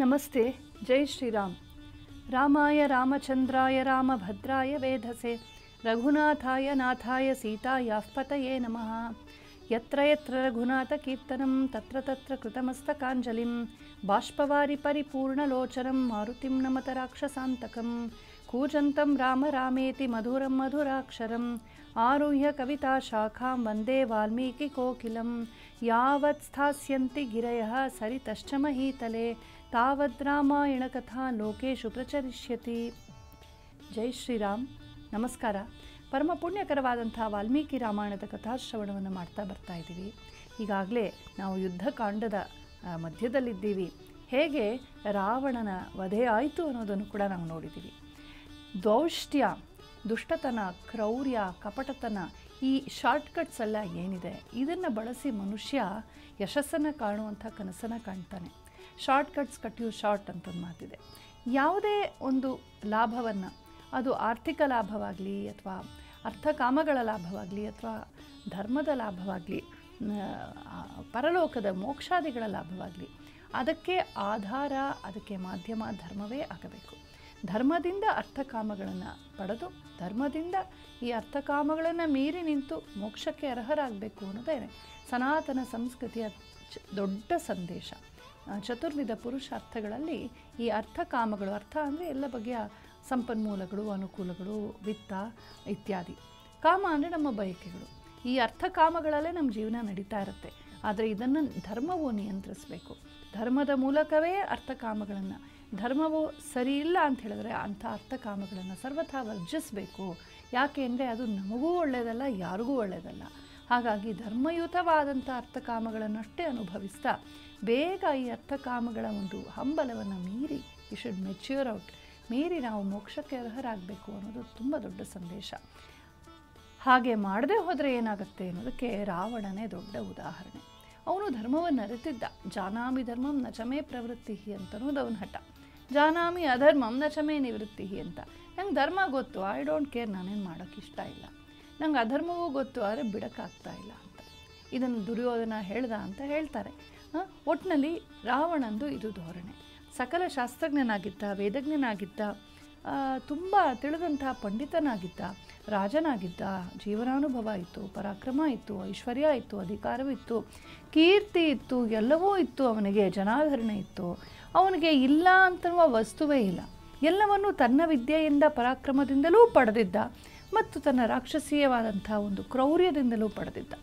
ನಮಸ್ತೆ ಜೈ ಶ್ರೀರಾಮ್ ರಾಮಾಯ ರಾಮಚಂದ್ರಾಯ ರಾಮಭದ್ರಾಯ ವೇಧಸೆ ರಘುನಾಥಾಯ ನಾಥಾಯ ಸೀತಾಯಾಃ ಪತಯೇ ನಮಃ ಯತ್ರ ಯತ್ರ ರಘುನಾಥ ಕೀರ್ತನಂ ತತ್ರ ತತ್ರ ಕೃತಮಸ್ತಕಾಂಜಲಿಂ ಬಾಷ್ಪವಾರಿ ಪರಿಪೂರ್ಣಲೋಚನಂ ಮಾರುತಿಂ ನಮತ ರಾಕ್ಷಸಾಂತಕಂ ಕೂಜಂತಂ ರಾಮ ರಾಮೇತಿ ಮಧುರಂ ಮಧುರಾಕ್ಷರಂ ಆರುಹ್ಯ ಕವಿತಾ ಶಾಖಾಂ ವಂದೇ ವಾಲ್ಮೀಕಿ ಕೋಕಿಲಂ ಯಾವತ್ ಸ್ಥಾಸ್ಯಂತಿ ಗಿರಯಃ ಸರಿತಶ್ಚ ಮಹೀತಲೆ ತಾವದ್ ರಾಮಾಯಣ ಕಥಾ ಲೋಕೇಶು ಪ್ರಚರಿಷ್ಯತಿ ಜೈ ಶ್ರೀರಾಮ್ ನಮಸ್ಕಾರ ಪರಮ ಪುಣ್ಯಕರವಾದಂಥ ವಾಲ್ಮೀಕಿ ರಾಮಾಯಣದ ಕಥಾಶ್ರವಣವನ್ನು ಮಾಡ್ತಾ ಬರ್ತಾ ಇದ್ದೀವಿ ಈಗಾಗಲೇ ನಾವು ಯುದ್ಧಕಾಂಡದ ಆ, ಮಧ್ಯದಲ್ಲಿದ್ದೀವಿ ಹೇಗೆ ರಾವಣನ ವಧೆ ಆಯಿತು ಅನ್ನೋದನ್ನು ಕೂಡ ನಾವು ನೋಡಿದ್ದೀವಿ ದೌಷ್ಟ್ಯ ದುಷ್ಟತನ ಕ್ರೌರ್ಯ ಕಪಟತನ ಈ ಶಾರ್ಟ್ಕಟ್ಸ್ ಎಲ್ಲ ಏನಿದೆ ಇದನ್ನು ಬಳಸಿ ಮನುಷ್ಯ ಯಶಸ್ಸನ್ನು ಕಾಣುವಂಥ ಕನಸನ್ನು ಕಾಣ್ತಾನೆ ಶಾರ್ಟ್ಕಟ್ಸ್ ಕಟ್ ಯು ಶಾರ್ಟ್ ಅಂತ ಒಂದು ಮಾತಿದೆ ಯಾವುದೇ ಒಂದು ಲಾಭವನ್ನು ಅದು ಆರ್ಥಿಕ ಲಾಭವಾಗಲಿ ಅಥವಾ ಅರ್ಥಕಾಮಗಳ ಲಾಭವಾಗಲಿ ಅಥವಾ ಧರ್ಮದ ಲಾಭವಾಗಲಿ ಪರಲೋಕದ ಮೋಕ್ಷಾದಿಗಳ ಲಾಭವಾಗಲಿ ಅದಕ್ಕೆ ಆಧಾರ ಅದಕ್ಕೆ ಮಾಧ್ಯಮ ಧರ್ಮವೇ ಆಗಬೇಕು ಧರ್ಮದಿಂದ ಅರ್ಥಕಾಮಗಳನ್ನು ಪಡೆದು ಧರ್ಮದಿಂದ ಈ ಅರ್ಥಕಾಮಗಳನ್ನು ಮೀರಿ ನಿಂತು ಮೋಕ್ಷಕ್ಕೆ ಅರ್ಹರಾಗಬೇಕು ಅನ್ನೋದೇ ಸನಾತನ ಸಂಸ್ಕೃತಿಯ ಚ- ದೊಡ್ಡ ಸಂದೇಶ ಆ, ಚತುರ್ವಿಧ ಪುರುಷಾರ್ಥಗಳಲ್ಲಿ ಈ ಅರ್ಥಕಾಮಗಳು ಅರ್ಥ ಅಂದರೆ ಎಲ್ಲ ಬಗೆಯ ಸಂಪನ್ಮೂಲಗಳು ಅನುಕೂಲಗಳು ವಿತ್ತ ಇತ್ಯಾದಿ ಕಾಮ ಅಂದರೆ ನಮ್ಮ ಬಯಕೆಗಳು ಈ ಅರ್ಥಕಾಮಗಳಲ್ಲೇ ನಮ್ಮ ಜೀವನ ನಡೀತಾ ಇರುತ್ತೆ ಆದರೆ ಇದನ್ನು ಧರ್ಮವು ನಿಯಂತ್ರಿಸಬೇಕು ಧರ್ಮದ ಮೂಲಕವೇ ಅರ್ಥಕಾಮಗಳನ್ನು ಧರ್ಮವು ಸರಿ ಇಲ್ಲ ಅಂತ ಹೇಳಿದ್ರೆ ಅಂಥ ಅರ್ಥಕಾಮಗಳನ್ನು ಸರ್ವಥಾ ವರ್ಜಿಸಬೇಕು ಯಾಕೆ ಅಂದರೆ ಅದು ನಮಗೂ ಒಳ್ಳೆಯದಲ್ಲ ಯಾರಿಗೂ ಒಳ್ಳೆಯದಲ್ಲ ಹಾಗಾಗಿ ಧರ್ಮಯುತವಾದಂಥ ಅರ್ಥಕಾಮಗಳನ್ನಷ್ಟೇ ಅನುಭವಿಸ್ತಾ ಬೇಗ ಈ ಅರ್ಥಕಾಮಗಳ ಒಂದು ಹಂಬಲವನ್ನು ಮೀರಿ ಯು ಶುಡ್ ಮೆಚ್ಯೂರ್ ಔಟ್ ಮೀರಿ ನಾವು ಮೋಕ್ಷಕ್ಕೆ ಅರ್ಹರಾಗಬೇಕು ಅನ್ನೋದು ತುಂಬ ದೊಡ್ಡ ಸಂದೇಶ ಹಾಗೆ ಮಾಡದೆ ಹೋದರೆ ಏನಾಗುತ್ತೆ ಅನ್ನೋದಕ್ಕೆ ರಾವಣನೇ ದೊಡ್ಡ ಉದಾಹರಣೆ ಅವನು ಧರ್ಮವನ್ನು ಅರಿತಿದ್ದ ಜಾನಾಮಿ ಧರ್ಮಂ ನಚಮೇ ಪ್ರವೃತ್ತಿ ಅಂತ ಅನ್ನೋದು ಅವನ ಹಠ ಜಾನಾಮಿ ಅಧರ್ಮಂ ನಚಮೇ ನಿವೃತ್ತಿ ಅಂತ ನಂಗೆ ಧರ್ಮ ಗೊತ್ತು ಐ ಡೋಂಟ್ ಕೇರ್ ನಾನೇನು ಮಾಡೋಕ್ಕೆ ಇಷ್ಟ ಇಲ್ಲ ನಂಗೆ ಅಧರ್ಮವೂ ಗೊತ್ತು ಆದರೆ ಬಿಡೋಕ್ಕಾಗ್ತಾ ಇಲ್ಲ ಅಂತ ಇದನ್ನು ದುರ್ಯೋಧನ ಹೇಳ್ದ ಅಂತ ಹೇಳ್ತಾರೆ ಆ, ಒಟ್ನಲ್ಲಿ ರಾವಣಂದು ಇದು ಧೋರಣೆ ಸಕಲ ಶಾಸ್ತ್ರಜ್ಞನಾಗಿದ್ದ ವೇದಜ್ಞನಾಗಿದ್ದ ತುಂಬ ತಿಳಿದಂಥ ಪಂಡಿತನಾಗಿದ್ದ ರಾಜನಾಗಿದ್ದ ಜೀವನಾನುಭವ ಇತ್ತು ಪರಾಕ್ರಮ ಇತ್ತು ಐಶ್ವರ್ಯ ಇತ್ತು ಅಧಿಕಾರವಿತ್ತು ಕೀರ್ತಿ ಇತ್ತು ಎಲ್ಲವೂ ಇತ್ತು ಅವನಿಗೆ ಜನಾಧರಣೆ ಇತ್ತು ಅವನಿಗೆ ಇಲ್ಲ ಅಂತನ್ನುವ ವಸ್ತುವೇ ಇಲ್ಲ ಎಲ್ಲವನ್ನೂ ತನ್ನ ವಿದ್ಯೆಯಿಂದ ಪರಾಕ್ರಮದಿಂದಲೂ ಪಡೆದಿದ್ದ ಮತ್ತು ತನ್ನ ರಾಕ್ಷಸೀಯವಾದಂಥ ಒಂದು ಕ್ರೌರ್ಯದಿಂದಲೂ ಪಡೆದಿದ್ದ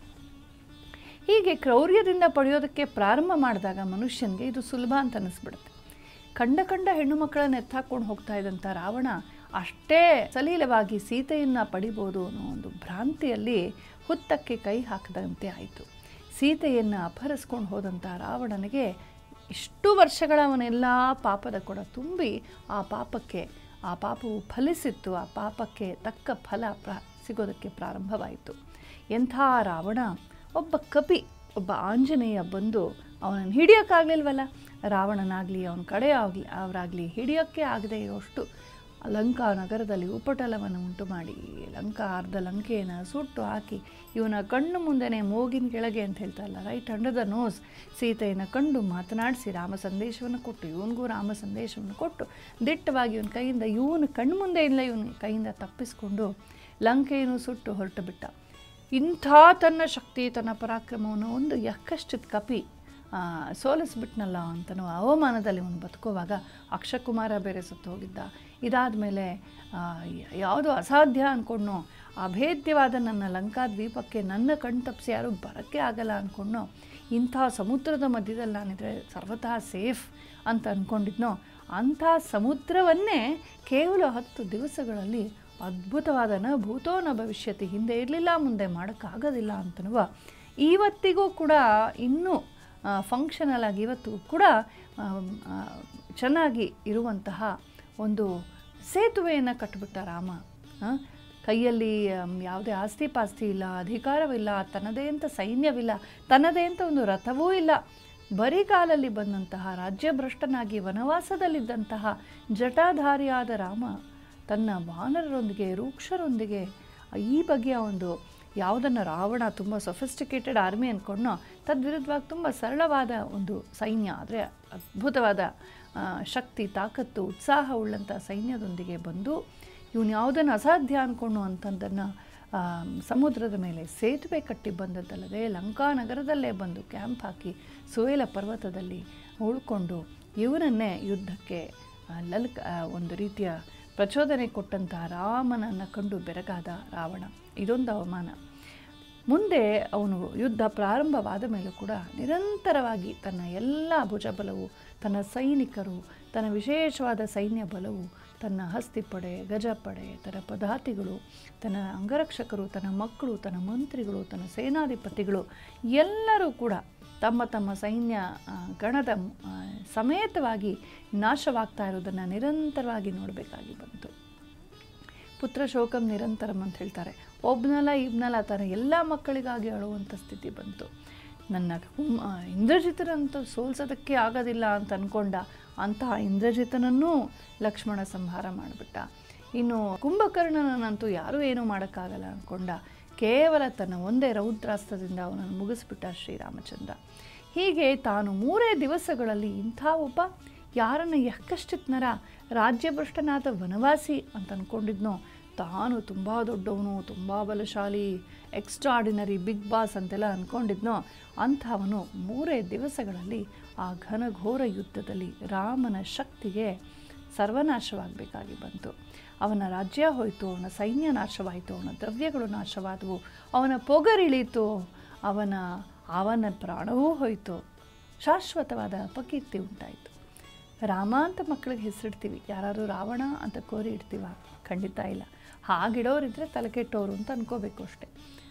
ಹೀಗೆ ಕ್ರೌರ್ಯದಿಂದ ಪಡೆಯೋದಕ್ಕೆ ಪ್ರಾರಂಭ ಮಾಡಿದಾಗ ಮನುಷ್ಯನಿಗೆ ಇದು ಸುಲಭ ಅಂತ ಅನ್ನಿಸ್ಬಿಡುತ್ತೆ ಕಂಡ ಕಂಡ ಹೆಣ್ಣು ಮಕ್ಕಳನ್ನ ಎತ್ತಾಕೊಂಡು ಹೋಗ್ತಾ ಇದ್ದಂಥ ರಾವಣ ಅಷ್ಟೇ ಸಲೀಲವಾಗಿ ಸೀತೆಯನ್ನು ಪಡಿಬೋದು ಅನ್ನೋ ಒಂದು ಭ್ರಾಂತಿಯಲ್ಲಿ ಹುತ್ತಕ್ಕೆ ಕೈ ಹಾಕದಂತೆ ಆಯಿತು ಸೀತೆಯನ್ನು ಅಪಹರಿಸ್ಕೊಂಡು ಹೋದಂಥ ರಾವಣನಿಗೆ ಇಷ್ಟು ವರ್ಷಗಳ ಅವನೆಲ್ಲ ಪಾಪದ ಕೊಡ ತುಂಬಿ ಆ ಪಾಪಕ್ಕೆ ಆ ಪಾಪವು ಫಲಿಸಿತ್ತು ಆ ಪಾಪಕ್ಕೆ ತಕ್ಕ ಫಲ ಪ್ರ ಸಿಗೋದಕ್ಕೆ ಪ್ರಾರಂಭವಾಯಿತು ಎಂಥ ರಾವಣ ಒಬ್ಬ ಕಪಿ ಒಬ್ಬ ಆಂಜನೇಯ ಬಂದು ಅವನನ್ನು ಹಿಡಿಯೋಕ್ಕಾಗಲಿಲ್ವಲ್ಲ ರಾವಣನಾಗಲಿ ಅವನ ಕಡೆ ಆಗಲಿ ಅವರಾಗಲಿ ಹಿಡಿಯೋಕ್ಕೆ ಆಗದೆ ಇರೋಷ್ಟು ಲಂಕಾ ನಗರದಲ್ಲಿ ಉಪಟಳವನ್ನು ಉಂಟು ಮಾಡಿ ಲಂಕಾ ಅರ್ಧ ಲಂಕೆಯನ್ನು ಸುಟ್ಟು ಹಾಕಿ ಇವನ ಕಣ್ಣು ಮುಂದೆನೇ ಮೂಗಿನ ಕೆಳಗೆ ಅಂತ ಹೇಳ್ತಾರಲ್ಲ ರೈಟ್ ಅಂಡರ್ ದ ನೋಸ್ ಸೀತೆಯನ್ನು ಕಂಡು ಮಾತನಾಡಿಸಿ ರಾಮ ಸಂದೇಶವನ್ನು ಕೊಟ್ಟು ಇವನಿಗೂ ರಾಮ ಸಂದೇಶವನ್ನು ಕೊಟ್ಟು ದಿಟ್ಟವಾಗಿ ಇವನ ಕೈಯಿಂದ ಇವನು ಕಣ್ಣು ಮುಂದೆ ಇಲ್ಲ ಇವನ ಕೈಯಿಂದ ತಪ್ಪಿಸ್ಕೊಂಡು ಲಂಕೆಯನ್ನು ಸುಟ್ಟು ಹೊರಟು ಬಿಟ್ಟ ಇಂಥ ತನ್ನ ಶಕ್ತಿ ತನ್ನ ಪರಾಕ್ರಮವನ್ನು ಒಂದು ಯಕ್ಕಶ್ಚಿತ್ ಕಪಿ ಆ, ಸೋಲಿಸ್ಬಿಟ್ನಲ್ಲ ಅಂತನೋ ಅವಮಾನದಲ್ಲಿ ಅವನು ಬದುಕುವಾಗ ಅಕ್ಷಕುಮಾರ ಬೇರೆ ಸುತ್ತು ಹೋಗಿದ್ದ ಇದಾದ ಮೇಲೆ ಯಾವುದೋ ಅಸಾಧ್ಯ ಅಂದ್ಕೊಂಡು ಅಭೇದ್ಯವಾದ ನನ್ನ ಲಂಕಾ ದ್ವೀಪಕ್ಕೆ ನನ್ನ ಕಣ್ ತಪ್ಪಿಸಿ ಯಾರೂ ಬರೋಕ್ಕೆ ಆಗಲ್ಲ ಅಂದ್ಕೊಂಡು ಇಂಥ ಸಮುದ್ರದ ಮಧ್ಯದಲ್ಲಿ ನಾನಿದ್ರೆ ಸರ್ವತಃ ಸೇಫ್ ಅಂತ ಅಂದ್ಕೊಂಡಿದ್ನೋ ಅಂಥ ಸಮುದ್ರವನ್ನೇ ಕೇವಲ ಹತ್ತು ದಿವಸಗಳಲ್ಲಿ ಅದ್ಭುತವಾದ ನ ಭೂತೋ ನ ಭವಿಷ್ಯತಿ ಹಿಂದೆ ಇರಲಿಲ್ಲ ಮುಂದೆ ಮಾಡೋಕ್ಕಾಗೋದಿಲ್ಲ ಅಂತನ್ನುವ ಇವತ್ತಿಗೂ ಕೂಡ ಇನ್ನೂ ಫಂಕ್ಷನಲ್ ಆಗಿ ಇವತ್ತು ಕೂಡ ಆಮ್, ಆ, ಚೆನ್ನಾಗಿ ಇರುವಂತಹ ಒಂದು ಸೇತುವೆಯನ್ನು ಕಟ್ಟಿಬಿಟ್ಟ ರಾಮ ಆ, ಕೈಯಲ್ಲಿ ಆಮ್, ಯಾವುದೇ ಆಸ್ತಿ ಪಾಸ್ತಿ ಇಲ್ಲ ಅಧಿಕಾರವಿಲ್ಲ ತನ್ನದೇ ಅಂತ ಸೈನ್ಯವಿಲ್ಲ ತನ್ನದೇ ಅಂತ ಒಂದು ರಥವೂ ಇಲ್ಲ ಬರೀ ಕಾಲಲ್ಲಿ ಬಂದಂತಹ ರಾಜ್ಯಭ್ರಷ್ಟನಾಗಿ ವನವಾಸದಲ್ಲಿದ್ದಂತಹ ಜಟಾಧಾರಿಯಾದ ರಾಮ ತನ್ನ ವಾನರರೊಂದಿಗೆ ರೂಕ್ಷರೊಂದಿಗೆ ಈ ಬಗೆಯ ಒಂದು ಯಾವುದನ್ನು ರಾವಣ ತುಂಬ ಸೊಫಿಸ್ಟಿಕೇಟೆಡ್ ಆರ್ಮಿ ಅಂದ್ಕೊಂಡೋ ತದ್ವಿರುದ್ಧವಾಗಿ ತುಂಬ ಸರಳವಾದ ಒಂದು ಸೈನ್ಯ ಆದರೆ ಅದ್ಭುತವಾದ ಆ, ಶಕ್ತಿ ತಾಕತ್ತು ಉತ್ಸಾಹ ಉಳ್ಳಂಥ ಸೈನ್ಯದೊಂದಿಗೆ ಬಂದು ಇವನು ಯಾವುದನ್ನು ಅಸಾಧ್ಯ ಅಂದ್ಕೊಂಡು ಅಂಥದ್ದನ್ನು ಸಮುದ್ರದ ಮೇಲೆ ಸೇತುವೆ ಕಟ್ಟಿ ಬಂದದ್ದಲ್ಲದೆ ಲಂಕಾ ನಗರದಲ್ಲೇ ಬಂದು ಕ್ಯಾಂಪ್ ಹಾಕಿ ಸುವೇಲ ಪರ್ವತದಲ್ಲಿ ಉಳ್ಕೊಂಡು ಇವನನ್ನೇ ಯುದ್ಧಕ್ಕೆ ಆ, ಲಲ್ಕ ಆ, ಒಂದು ರೀತಿಯ ಪ್ರಚೋದನೆ ಕೊಟ್ಟಂಥ ರಾಮನನ್ನು ಕಂಡು ಬೆರಗಾದ ರಾವಣ ಇದೊಂದು ಅವಮಾನ ಮುಂದೆ ಅವನು ಯುದ್ಧ ಪ್ರಾರಂಭವಾದ ಮೇಲೂ ಕೂಡ ನಿರಂತರವಾಗಿ ತನ್ನ ಎಲ್ಲ ಭುಜಬಲವು ತನ್ನ ಸೈನಿಕರು ತನ್ನ ವಿಶೇಷವಾದ ಸೈನ್ಯ ಬಲವು ತನ್ನ ಹಸ್ತಿಪಡೆ ಗಜಪಡೆ ತನ್ನ ಪದಾತಿಗಳು ತನ್ನ ಅಂಗರಕ್ಷಕರು ತನ್ನ ಮಕ್ಕಳು ತನ್ನ ಮಂತ್ರಿಗಳು ತನ್ನ ಸೇನಾಧಿಪತಿಗಳು ಎಲ್ಲರೂ ಕೂಡ ತಮ್ಮ ತಮ್ಮ ಸೈನ್ಯ ಆ, ಗಣದ ಆ, ಸಮೇತವಾಗಿ ನಾಶವಾಗ್ತಾ ಇರೋದನ್ನು ನಿರಂತರವಾಗಿ ನೋಡಬೇಕಾಗಿ ಬಂತು ಪುತ್ರ ಶೋಕಂ ನಿರಂತರಂ ಅಂತ ಹೇಳ್ತಾರೆ ಒಬ್ನಲ್ಲ ಇಬ್ನಲ್ಲ ತನ್ನ ಎಲ್ಲ ಮಕ್ಕಳಿಗಾಗಿ ಅಳುವಂಥ ಸ್ಥಿತಿ ಬಂತು ನನ್ನ ಕುಂ ಆ, ಇಂದ್ರಜಿತನಂತೂ ಸೋಲ್ಸೋದಕ್ಕೆ ಆಗೋದಿಲ್ಲ ಅಂತ ಅಂದ್ಕೊಂಡ ಅಂತಹ ಇಂದ್ರಜಿತನನ್ನೂ ಲಕ್ಷ್ಮಣ ಸಂಹಾರ ಮಾಡಿಬಿಟ್ಟ ಇನ್ನು ಕುಂಭಕರ್ಣನಂತೂ ಯಾರೂ ಏನೂ ಮಾಡೋಕ್ಕಾಗಲ್ಲ ಅಂದ್ಕೊಂಡ ಕೇವಲ ತನ್ನ ಒಂದೇ ರೌದ್ರಾಸ್ತ್ರದಿಂದ ಅವನನ್ನು ಮುಗಿಸ್ಬಿಟ್ಟ ಶ್ರೀರಾಮಚಂದ್ರ ಹೀಗೆ ತಾನು ಮೂರೇ ದಿವಸಗಳಲ್ಲಿ ಇಂಥ ಒಬ್ಬ ಯಾರನ್ನು ಯಕ್ಕಶ್ಚಿತ್ನರ ರಾಜ್ಯಭ್ರಷ್ಟನಾದ ವನವಾಸಿ ಅಂತ ಅಂದ್ಕೊಂಡಿದ್ನೋ ತಾನು ತುಂಬ ದೊಡ್ಡವನು ತುಂಬ ಬಲಶಾಲಿ ಎಕ್ಸ್ಟ್ರಾಡಿನರಿ ಬಿಗ್ ಬಾಸ್ ಅಂತೆಲ್ಲ ಅಂದ್ಕೊಂಡಿದ್ನೋ ಅಂಥವನು ಮೂರೇ ದಿವಸಗಳಲ್ಲಿ ಆ ಘನಘೋರ ಯುದ್ಧದಲ್ಲಿ ರಾಮನ ಶಕ್ತಿಗೆ ಸರ್ವನಾಶವಾಗಬೇಕಾಗಿ ಬಂತು ಅವನ ರಾಜ್ಯ ಹೋಯಿತು ಅವನ ಸೈನ್ಯ ನಾಶವಾಯಿತು ಅವನ ದ್ರವ್ಯಗಳು ನಾಶವಾದವು ಅವನ ಪೊಗರಿಳೀತು ಅವನ ಅವನ ಪ್ರಾಣವೂ ಹೋಯಿತು ಶಾಶ್ವತವಾದ ಅಪಕೀರ್ತಿ ಉಂಟಾಯಿತು ರಾಮ ಅಂತ ಮಕ್ಕಳಿಗೆ ಹೆಸರಿಡ್ತೀವಿ ಯಾರಾದ್ರು ರಾವಣ ಅಂತ ಕೋರಿ ಇಡ್ತೀವ ಖಂಡಿತ ಇಲ್ಲ ಹಾಗಿಡೋರಿದ್ರೆ ತಲೆ ಕೆಟ್ಟೋರು ಅಂತ ಅನ್ಕೋಬೇಕು ಅಷ್ಟೆ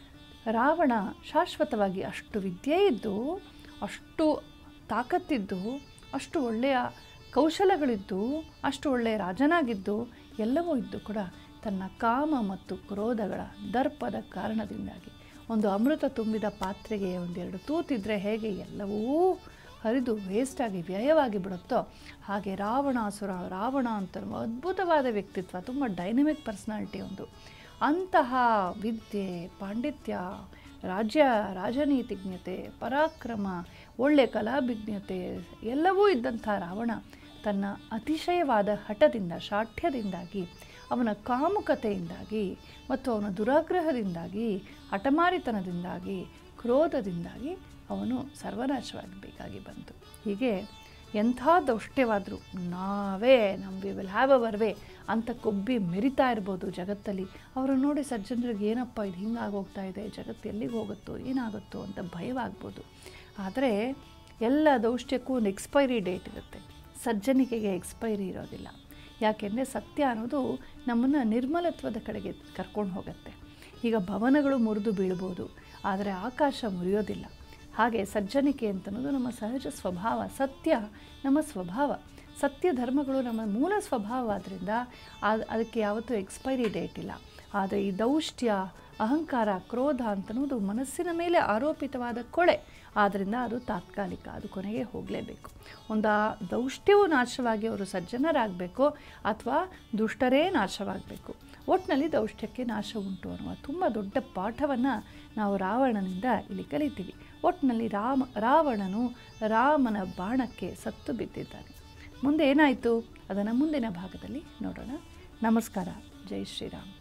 ರಾವಣ ಶಾಶ್ವತವಾಗಿ ಅಷ್ಟು ವಿದ್ಯೆ ಇದ್ದು ಅಷ್ಟು ತಾಕತ್ತಿದ್ದು ಅಷ್ಟು ಒಳ್ಳೆಯ ಕೌಶಲಗಳಿದ್ದು ಅಷ್ಟು ಒಳ್ಳೆಯ ರಾಜನಾಗಿದ್ದು ಎಲ್ಲವೂ ಇದ್ದು ಕೂಡ ತನ್ನ ಕಾಮ ಮತ್ತು ಕ್ರೋಧಗಳ ದರ್ಪದ ಕಾರಣದಿಂದಾಗಿ ಒಂದು ಅಮೃತ ತುಂಬಿದ ಪಾತ್ರೆಗೆ ಒಂದೆರಡು ತೂತಿದ್ರೆ ಹೇಗೆ ಎಲ್ಲವೂ ಹರಿದು ವೇಸ್ಟಾಗಿ ವ್ಯಯವಾಗಿ ಬಿಡುತ್ತೋ ಹಾಗೆ ರಾವಣಾಸುರ ರಾವಣ ಅಂತ ಅದ್ಭುತವಾದ ವ್ಯಕ್ತಿತ್ವ ತುಂಬ ಡೈನಮಿಕ್ ಪರ್ಸ್ನಾಲಿಟಿ ಒಂದು ಅಂತಹ ವಿದ್ಯೆ ಪಾಂಡಿತ್ಯ ರಾಜ್ಯ ರಾಜನೀತಿಜ್ಞತೆ ಪರಾಕ್ರಮ ಒಳ್ಳೆಯ ಕಲಾಭಿಜ್ಞತೆ ಎಲ್ಲವೂ ಇದ್ದಂಥ ರಾವಣ ತನ್ನ ಅತಿಶಯವಾದ ಹಠದಿಂದ ಶಾಠ್ಯದಿಂದಾಗಿ ಅವನ ಕಾಮುಕತೆಯಿಂದಾಗಿ ಮತ್ತು ಅವನ ದುರಾಗ್ರಹದಿಂದಾಗಿ ಹಠಮಾರಿತನದಿಂದಾಗಿ ಕ್ರೋಧದಿಂದಾಗಿ ಅವನು ಸರ್ವನಾಶವಾಗಬೇಕಾಗಿ ಬಂತು ಹೀಗೆ ಎಂಥ ದೌಷ್ಟ್ಯವಾದರೂ ನಾವೇ ನಮ್ಮ we will have our way ಅಂತ ಕೊಬ್ಬಿ ಮೆರಿತಾ ಇರ್ಬೋದು ಜಗತ್ತಲ್ಲಿ ಅವರನ್ನು ನೋಡಿ ಸಜ್ಜನರಿಗೆ ಏನಪ್ಪ ಇದು ಹಿಂಗಾಗೋಗ್ತಾ ಇದೆ ಜಗತ್ತು ಎಲ್ಲಿಗೆ ಹೋಗುತ್ತೋ ಏನಾಗುತ್ತೋ ಅಂತ ಭಯವಾಗ್ಬೋದು ಆದರೆ ಎಲ್ಲ ದೌಷ್ಟ್ಯಕ್ಕೂ ಒಂದು ಎಕ್ಸ್ಪೈರಿ ಡೇಟ್ ಇರುತ್ತೆ ಸಜ್ಜನಿಕೆಗೆ ಎಕ್ಸ್ಪೈರಿ ಇರೋದಿಲ್ಲ ಯಾಕೆಂದರೆ ಸತ್ಯ ಅನ್ನೋದು ನಮ್ಮನ್ನು ನಿರ್ಮಲತ್ವದ ಕಡೆಗೆ ಕರ್ಕೊಂಡು ಹೋಗುತ್ತೆ ಈಗ ಭವನಗಳು ಮುರಿದು ಬೀಳ್ಬೋದು ಆದರೆ ಆಕಾಶ ಮುರಿಯೋದಿಲ್ಲ ಹಾಗೆ ಸಜ್ಜನಿಕೆ ಅಂತನ್ನೋದು ನಮ್ಮ ಸಹಜ ಸ್ವಭಾವ ಸತ್ಯ ನಮ್ಮ ಸ್ವಭಾವ ಸತ್ಯ ಧರ್ಮಗಳು ನಮ್ಮ ಮೂಲ ಸ್ವಭಾವ ಆದ್ದರಿಂದ ಅದು ಅದಕ್ಕೆ ಯಾವತ್ತೂ ಎಕ್ಸ್ಪೈರಿ ಡೇಟ್ ಇಲ್ಲ ಆದರೆ ಈ ದೌಷ್ಟ್ಯ ಅಹಂಕಾರ ಕ್ರೋಧ ಅಂತನ್ನೋದು ಮನಸ್ಸಿನ ಮೇಲೆ ಆರೋಪಿತವಾದ ಕೊಳೆ ಆದ್ದರಿಂದ ಅದು ತಾತ್ಕಾಲಿಕ ಅದು ಕೊನೆಗೆ ಹೋಗಲೇಬೇಕು ಒಂದು ಆ ದೌಷ್ಟ್ಯವು ನಾಶವಾಗಿ ಅವರು ಸಜ್ಜನರಾಗಬೇಕು ಅಥವಾ ದುಷ್ಟರೇ ನಾಶವಾಗಬೇಕು ಒಟ್ಟಿನಲ್ಲಿ ದೌಷ್ಟ್ಯಕ್ಕೆ ನಾಶ ಉಂಟು ಅನ್ನುವ ತುಂಬ ದೊಡ್ಡ ಪಾಠವನ್ನು ನಾವು ರಾವಣನಿಂದ ಇಲ್ಲಿ ಕಲಿತೀವಿ ಒಟ್ಟಿನಲ್ಲಿ ರಾಮ ರಾವಣನು ರಾಮನ ಬಾಣಕ್ಕೆ ಸತ್ತು ಬಿದ್ದಿದ್ದಾನೆ ಮುಂದೆ ಏನಾಯಿತು ಅದನ್ನು ಮುಂದಿನ ಭಾಗದಲ್ಲಿ ನೋಡೋಣ ನಮಸ್ಕಾರ ಜೈ ಶ್ರೀರಾಮ್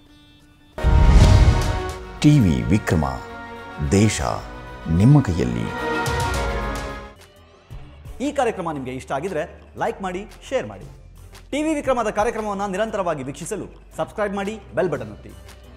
ಟಿವಿ ವಿಕ್ರಮ ದೇಶ ನಿಮ್ಮ ಕೈಯಲ್ಲಿ ಈ ಕಾರ್ಯಕ್ರಮ ನಿಮಗೆ ಇಷ್ಟ ಆಗಿದ್ರೆ ಲೈಕ್ ಮಾಡಿ ಶೇರ್ ಮಾಡಿ ಟಿವಿ ವಿಕ್ರಮದ ಕಾರ್ಯಕ್ರಮವನ್ನು ನಿರಂತರವಾಗಿ ವೀಕ್ಷಿಸಲು ಸಬ್ಸ್ಕ್ರೈಬ್ ಮಾಡಿ ಬೆಲ್ ಬಟನ್ ಒತ್ತಿ